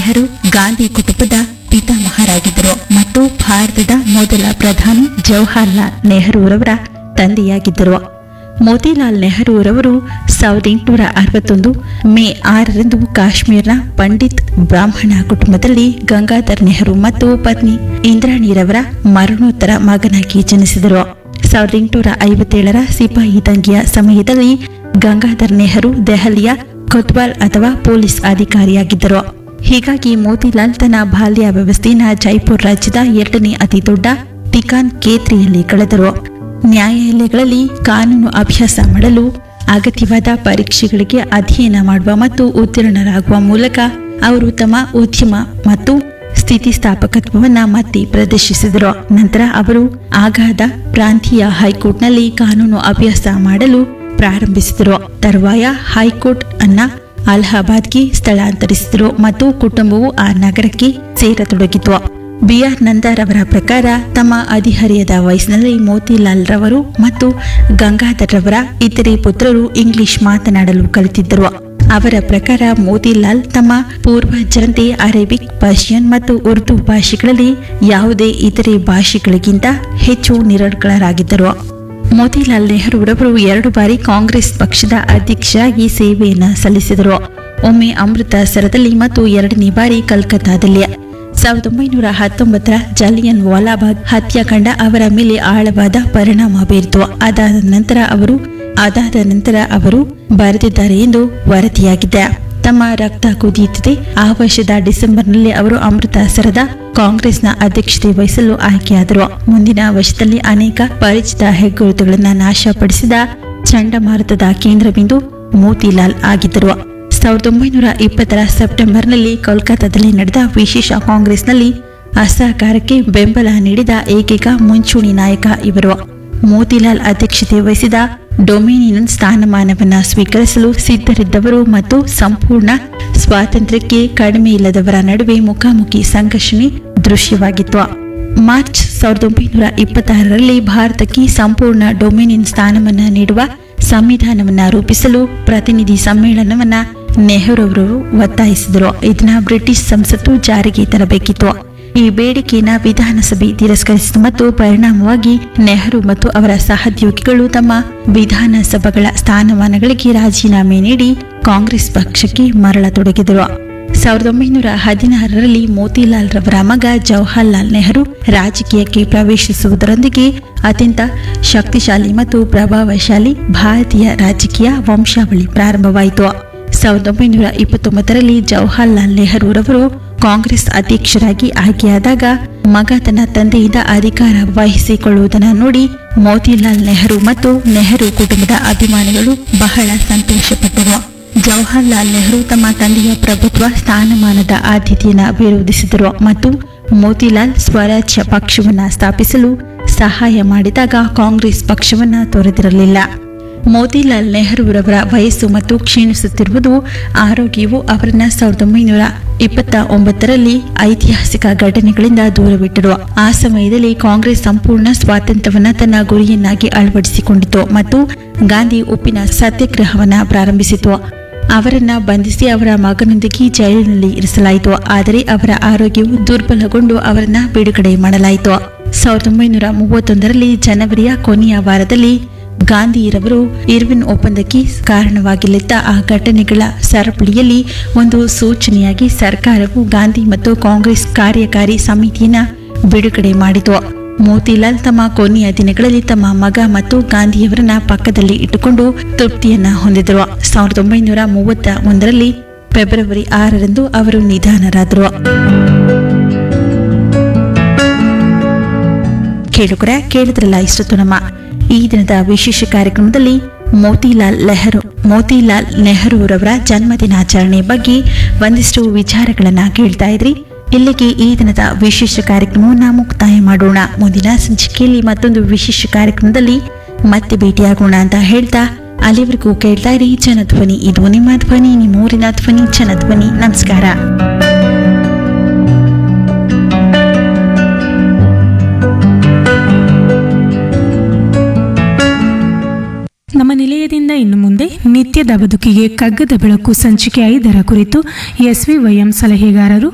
ನೆಹರು ಗಾಂಧಿ ಕುಟುಂಬದ ಪಿತಾಮಹರಾಗಿದ್ದರು ಮತ್ತು ಭಾರತದ ಮೊದಲ ಪ್ರಧಾನಿ ಜವಾಹರ್ಲಾಲ್ ನೆಹರೂರವರ ತಂದೆಯಾಗಿದ್ದರು ಮೋತಿಲಾಲ್ ನೆಹರೂರವರು ಸಾವಿರದ ಎಂಟುನೂರ ಅರವತ್ತೊಂದು ಮೇ ಆರರಂದು ಕಾಶ್ಮೀರ್ನ ಪಂಡಿತ್ ಬ್ರಾಹ್ಮಣ ಕುಟುಂಬದಲ್ಲಿ ಗಂಗಾಧರ್ ನೆಹರು ಮತ್ತು ಪತ್ನಿ ಇಂದ್ರಾಣಿರವರ ಮರಣೋತ್ತರ ಮಗನಾಗಿ ಜನಿಸಿದರು ಸಾವಿರದ ಎಂಟುನೂರ ಐವತ್ತೇಳರ ಸಿಪಾಯಿ ದಂಗೆಯ ಸಮಯದಲ್ಲಿ ಗಂಗಾಧರ್ ನೆಹರು ದೆಹಲಿಯ ಕೊತ್ವಾಲ್ ಅಥವಾ ಪೊಲೀಸ್ ಅಧಿಕಾರಿಯಾಗಿದ್ದರು ಹೀಗಾಗಿ ಮೋತಿಲಾಲ್ ತನ್ನ ಬಾಲ್ಯ ವ್ಯವಸ್ಥೆಯನ್ನು ಜೈಪುರ್ ರಾಜ್ಯದ ಎರಡನೇ ಅತಿ ದೊಡ್ಡ ಟಿಕಾನ್ ಕೇತ್ರಿಯಲ್ಲಿ ಕಳೆದರು ನ್ಯಾಯಾಲಯಗಳಲ್ಲಿ ಕಾನೂನು ಅಭ್ಯಾಸ ಮಾಡಲು ಅಗತ್ಯವಾದ ಪರೀಕ್ಷೆಗಳಿಗೆ ಅಧ್ಯಯನ ಮಾಡುವ ಮತ್ತು ಉತ್ತೀರ್ಣರಾಗುವ ಮೂಲಕ ಅವರು ತಮ್ಮ ಉದ್ಯಮ ಮತ್ತು ಸ್ಥಿತಿಸ್ಥಾಪಕತ್ವವನ್ನು ಮತ್ತೆ ಪ್ರದರ್ಶಿಸಿದರು ನಂತರ ಅವರು ಆಗಾದ ಪ್ರಾಂತೀಯ ಹೈಕೋರ್ಟ್ನಲ್ಲಿ ಕಾನೂನು ಅಭ್ಯಾಸ ಮಾಡಲು ಪ್ರಾರಂಭಿಸಿದರು ತರುವಾಯ ಹೈಕೋರ್ಟ್ ಅನ್ನ ಅಲಹಾಬಾದ್ಗೆ ಸ್ಥಳಾಂತರಿಸಿದರು ಮತ್ತು ಕುಟುಂಬವು ಆ ನಗರಕ್ಕೆ ಸೇರತೊಡಗಿತು ಬಿ ಆರ್ ನಂದರ್ ಅವರ ಪ್ರಕಾರ ತಮ್ಮ ಹದಿಹರೆಯದ ವಯಸ್ಸಿನಲ್ಲಿ ಮೋತಿಲಾಲ್ ರವರು ಮತ್ತು ಗಂಗಾಧರ್ ರವರ ಇತರೆ ಪುತ್ರರು ಇಂಗ್ಲಿಷ್ ಮಾತನಾಡಲು ಕಲಿತಿದ್ದರು ಅವರ ಪ್ರಕಾರ ಮೋತಿಲಾಲ್ ತಮ್ಮ ಪೂರ್ವಜರಂತೆ ಅರೇಬಿಕ್ ಪರ್ಷಿಯನ್ ಮತ್ತು ಉರ್ದು ಭಾಷೆಗಳಲ್ಲಿ ಯಾವುದೇ ಇತರೆ ಭಾಷೆಗಳಿಗಿಂತ ಹೆಚ್ಚು ನಿರರ್ಗಳರಾಗಿದ್ದರು ಮೋತಿಲಾಲ್ ನೆಹರೂರವರು ಎರಡು ಬಾರಿ ಕಾಂಗ್ರೆಸ್ ಪಕ್ಷದ ಅಧ್ಯಕ್ಷರಾಗಿ ಸೇವೆಯನ್ನು ಸಲ್ಲಿಸಿದರು ಒಮ್ಮೆ ಅಮೃತಸರದಲ್ಲಿ ಮತ್ತು ಎರಡನೇ ಬಾರಿ ಕಲ್ಕತ್ತಾದಲ್ಲಿ ಸಾವಿರದ ಒಂಬೈನೂರ ಹತ್ತೊಂಬತ್ತರ ಜಲಿಯನ್ ವಾಲಾಬಾಗ್ ಹತ್ಯಾಕಾಂಡ ಅವರ ಮೇಲೆ ಆಳವಾದ ಪರಿಣಾಮ ಬೀರಿತು ಅದಾದ ನಂತರ ಅವರು ಅದಾದ ನಂತರ ಅವರು ಬರೆದಿದ್ದಾರೆ ಎಂದು ವರದಿಯಾಗಿದೆ ತಮ್ಮ ರಕ್ತ ಕುದಿಯುತ್ತಿದೆ ಆ ವರ್ಷದ ಡಿಸೆಂಬರ್ನಲ್ಲಿ ಅವರು ಅಮೃತಸರದ ಕಾಂಗ್ರೆಸ್ನ ಅಧ್ಯಕ್ಷತೆ ವಹಿಸಲು ಆಯ್ಕೆಯಾದರು ಮುಂದಿನ ವರ್ಷದಲ್ಲಿ ಅನೇಕ ಪರಿಚಿತ ಹೆಗ್ಗುರುತುಗಳನ್ನು ನಾಶಪಡಿಸಿದ ಚಂಡಮಾರುತದ ಕೇಂದ್ರಬಿಂದು ಮೋತಿಲಾಲ್ ಆಗಿದ್ದರು ಸಾವಿರದ ಒಂಬೈನೂರ ಇಪ್ಪತ್ತರ ಸೆಪ್ಟೆಂಬರ್ನಲ್ಲಿ ಕೋಲ್ಕತ್ತಾದಲ್ಲಿ ನಡೆದ ವಿಶೇಷ ಕಾಂಗ್ರೆಸ್ನಲ್ಲಿ ಅಸಹಕಾರಕ್ಕೆ ಬೆಂಬಲ ನೀಡಿದ ಏಕೈಕ ಮುಂಚೂಣಿ ನಾಯಕ ಇವರು ಮೋತಿಲಾಲ್ ಅಧ್ಯಕ್ಷತೆ ವಹಿಸಿದ ಡೊಮಿನಿಯನ್ ಸ್ಥಾನಮಾನವನ್ನು ಸ್ವೀಕರಿಸಲು ಸಿದ್ಧರಿದ್ದವರು ಮತ್ತು ಸಂಪೂರ್ಣ ಸ್ವಾತಂತ್ರ್ಯಕ್ಕೆ ಕಡಿಮೆ ಇಲ್ಲದವರ ನಡುವೆ ಮುಖಾಮುಖಿ ಸಂಘರ್ಷಣೆ ದೃಶ್ಯವಾಗಿತ್ತು ಮಾರ್ಚ್ ಸಾವಿರದ ಒಂಬೈನೂರ ಇಪ್ಪತ್ತಾರರಲ್ಲಿ ಭಾರತಕ್ಕೆ ಸಂಪೂರ್ಣ ಡೊಮಿನಿಯನ್ ಸ್ಥಾನವನ್ನು ನೀಡುವ ಸಂವಿಧಾನವನ್ನ ರೂಪಿಸಲು ಪ್ರತಿನಿಧಿ ಸಮ್ಮೇಳನವನ್ನ ನೆಹರು ಅವರು ಒತ್ತಾಯಿಸಿದರು ಇದನ್ನ ಬ್ರಿಟಿಷ್ ಸಂಸತ್ತು ಜಾರಿಗೆ ತರಬೇಕಿತ್ತು ಈ ಬೇಡಿಕೆಯನ್ನ ವಿಧಾನಸಭೆ ತಿರಸ್ಕರಿಸಿತು ಮತ್ತು ಪರಿಣಾಮವಾಗಿ ನೆಹರು ಮತ್ತು ಅವರ ಸಹೋದ್ಯೋಗಿಗಳು ತಮ್ಮ ವಿಧಾನಸಭೆಗಳ ಸ್ಥಾನಮಾನಗಳಿಗೆ ರಾಜೀನಾಮೆ ನೀಡಿ ಕಾಂಗ್ರೆಸ್ ಪಕ್ಷಕ್ಕೆ ಮರಳತೊಡಗಿದರು ಸಾವಿರದ ಒಂಬೈನೂರ ಹದಿನಾರರಲ್ಲಿ ಮೋತಿಲಾಲ್ ರವರ ಮಗ ಜವಾಹರ್ಲಾಲ್ ನೆಹರು ರಾಜಕೀಯಕ್ಕೆ ಪ್ರವೇಶಿಸುವುದರೊಂದಿಗೆ ಅತ್ಯಂತ ಶಕ್ತಿಶಾಲಿ ಮತ್ತು ಪ್ರಭಾವಶಾಲಿ ಭಾರತೀಯ ರಾಜಕೀಯ ವಂಶಾವಳಿ ಪ್ರಾರಂಭವಾಯಿತು ಸಾವಿರದ ಒಂಬೈನೂರ ಇಪ್ಪತ್ತೊಂಬತ್ತರಲ್ಲಿ ಜವಾಹರ್ಲಾಲ್ ನೆಹರೂರವರು ಕಾಂಗ್ರೆಸ್ ಅಧ್ಯಕ್ಷರಾಗಿ ಆಯ್ಕೆಯಾದಾಗ ಮಗ ತನ್ನ ತಂದೆಯಿಂದ ಅಧಿಕಾರ ವಹಿಸಿಕೊಳ್ಳುವುದನ್ನು ನೋಡಿ ಮೋತಿಲಾಲ್ ನೆಹರು ಮತ್ತು ನೆಹರು ಕುಟುಂಬದ ಅಭಿಮಾನಿಗಳು ಬಹಳ ಸಂತೋಷಪಟ್ಟರು ಜವಾಹರ್ಲಾಲ್ ನೆಹರು ತಮ್ಮ ತಂದೆಯ ಪ್ರಭುತ್ವ ಸ್ಥಾನಮಾನದ ಆದ್ಯತೆಯನ್ನು ವಿರೋಧಿಸಿದರು ಮತ್ತು ಮೋತಿಲಾಲ್ ಸ್ವರಾಜ್ಯ ಪಕ್ಷವನ್ನು ಸ್ಥಾಪಿಸಲು ಸಹಾಯ ಮಾಡಿದಾಗ ಕಾಂಗ್ರೆಸ್ ಪಕ್ಷವನ್ನು ತೊರೆದಿರಲಿಲ್ಲ ಮೋತಿಲಾಲ್ ನೆಹರೂರವರ ವಯಸ್ಸು ಮತ್ತು ಕ್ಷೀಣಿಸುತ್ತಿರುವುದು ಆರೋಗ್ಯವು ಅವರನ್ನ ಸಾವಿರದ ಒಂಬೈನೂರ ಇಪ್ಪತ್ತ ಒಂಬತ್ತರಲ್ಲಿ ಐತಿಹಾಸಿಕ ಘಟನೆಗಳಿಂದ ದೂರವಿಟ್ಟರು ಆ ಸಮಯದಲ್ಲಿ ಕಾಂಗ್ರೆಸ್ ಸಂಪೂರ್ಣ ಸ್ವಾತಂತ್ರ್ಯವನ್ನ ತನ್ನ ಗುರಿಯನ್ನಾಗಿ ಅಳವಡಿಸಿಕೊಂಡಿತು ಮತ್ತು ಗಾಂಧಿ ಉಪ್ಪಿನ ಸತ್ಯಾಗ್ರಹವನ್ನ ಪ್ರಾರಂಭಿಸಿತು ಅವರನ್ನ ಬಂಧಿಸಿ ಅವರ ಮಗನೊಂದಿಗೆ ಜೈಲಿನಲ್ಲಿ ಇರಿಸಲಾಯಿತು ಆದರೆ ಅವರ ಆರೋಗ್ಯವು ದುರ್ಬಲಗೊಂಡು ಅವರನ್ನ ಬಿಡುಗಡೆ ಮಾಡಲಾಯಿತು ಸಾವಿರದ ಒಂಬೈನೂರ ಮೂವತ್ತೊಂದರಲ್ಲಿ ಜನವರಿಯ ಕೊನೆಯ ವಾರದಲ್ಲಿ ಗಾಂಧಿರವರು ಇರ್ವಿನ್ ಒಪ್ಪಂದಕ್ಕೆ ಕಾರಣವಾಗಿಲ್ಲಿದ್ದ ಆ ಘಟನೆಗಳ ಸರಪಳಿಯಲ್ಲಿ ಒಂದು ಸೂಚನೆಯಾಗಿ ಸರ್ಕಾರವು ಗಾಂಧಿ ಮತ್ತು ಕಾಂಗ್ರೆಸ್ ಕಾರ್ಯಕಾರಿ ಸಮಿತಿಯನ್ನ ಬಿಡುಗಡೆ ಮಾಡಿತು ಮೋತಿಲಾಲ್ ತಮ್ಮ ಕೊನೆಯ ದಿನಗಳಲ್ಲಿ ತಮ್ಮ ಮಗ ಮತ್ತು ಗಾಂಧಿಯವರನ್ನ ಪಕ್ಕದಲ್ಲಿ ಇಟ್ಟುಕೊಂಡು ತೃಪ್ತಿಯನ್ನ ಹೊಂದಿದರು ಸಾವಿರದ ಒಂಬೈನೂರ ಮೂವತ್ತ ಒಂದರಲ್ಲಿ ಫೆಬ್ರವರಿ ಆರರಂದು ಅವರು ನಿಧನರಾದರು ಕೇಳುಗರ ಕೇಳಿದ್ರಲ್ಲ ಇಷ್ಟೊತ್ತು ನಮ್ಮ ಈ ದಿನದ ವಿಶೇಷ ಕಾರ್ಯಕ್ರಮದಲ್ಲಿ ಮೋತಿಲಾಲ್ ನೆಹರು ಮೋತಿಲಾಲ್ ನೆಹರೂರವರ ಜನ್ಮದಿನಾಚರಣೆ ಬಗ್ಗೆ ಒಂದಿಷ್ಟು ವಿಚಾರಗಳನ್ನ ಕೇಳ್ತಾ ಇದ್ರಿ ಇಲ್ಲಿಗೆ ಈ ದಿನದ ವಿಶೇಷ ಕಾರ್ಯಕ್ರಮವನ್ನ ಮುಕ್ತಾಯ ಮಾಡೋಣ ಮುಂದಿನ ಸಂಚಿಕೆಯಲ್ಲಿ ಮತ್ತೊಂದು ವಿಶೇಷ ಕಾರ್ಯಕ್ರಮದಲ್ಲಿ ಮತ್ತೆ ಭೇಟಿಯಾಗೋಣ ಅಂತ ಹೇಳ್ತಾ ಅಲ್ಲಿವರೆಗೂ ಕೇಳ್ತಾ ಇರಿ ಜನಧ್ವನಿ ಇದು ನಿಮ್ಮ ಧ್ವನಿ ನಿಮ್ಮ ಊರಿನ ಧ್ವನಿ ಜನಧ್ವನಿ ನಮಸ್ಕಾರ ನಮ್ಮ ನಿಲಯದಿಂದ ಇನ್ನು ಮುಂದೆ ನಿತ್ಯದ ಬದುಕಿಗೆ ಕಗ್ಗದ ಬೆಳಕು ಸಂಚಿಕೆ ಐದರ ಕುರಿತು ಎಸ್ವಿವೈಎಂ ಸಲಹೆಗಾರರು